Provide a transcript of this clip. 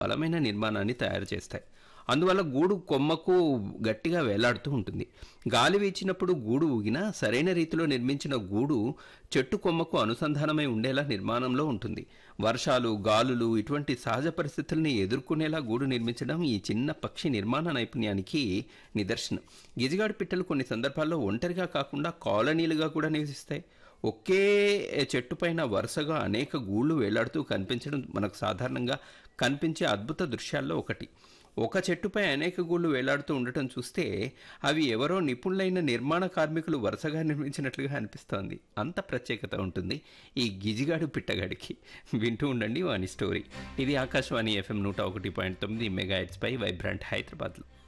బలమైన నిర్మాణాన్ని తయారు చేస్తాయి అందువల్ల గూడు కొమ్మకు గట్టిగా వేలాడుతూ ఉంటుంది గాలి వీచినప్పుడు గూడు ఊగినా సరైన రీతిలో నిర్మించిన గూడు చెట్టు కొమ్మకు అనుసంధానమై ఉండేలా నిర్మాణంలో ఉంటుంది వర్షాలు గాలులు ఇటువంటి సహజ పరిస్థితుల్ని ఎదుర్కొనేలా గూడు నిర్మించడం ఈ చిన్న పక్షి నిర్మాణ నైపుణ్యానికి నిదర్శనం గిజిగాడు పిట్టలు కొన్ని సందర్భాల్లో ఒంటరిగా కాకుండా కాలనీలుగా కూడా నివసిస్తాయి ఒకే చెట్టు పైన వరుసగా అనేక గూళ్ళు వేలాడుతూ కనిపించడం మనకు సాధారణంగా కనిపించే అద్భుత దృశ్యాల్లో ఒకటి ఒక చెట్టుపై అనేక గూళ్ళు వేలాడుతూ ఉండటం చూస్తే అవి ఎవరో నిపుణులైన నిర్మాణ కార్మికులు వరుసగా నిర్మించినట్లుగా అనిపిస్తోంది అంత ప్రత్యేకత ఉంటుంది ఈ గిజిగాడు పిట్టగాడికి వింటూ ఉండండి వాని స్టోరీ ఇది ఆకాశవాణి ఎఫ్ఎం నూట ఒకటి పాయింట్ తొమ్మిది మెగా పై వైబ్రాంట్ హైదరాబాద్లో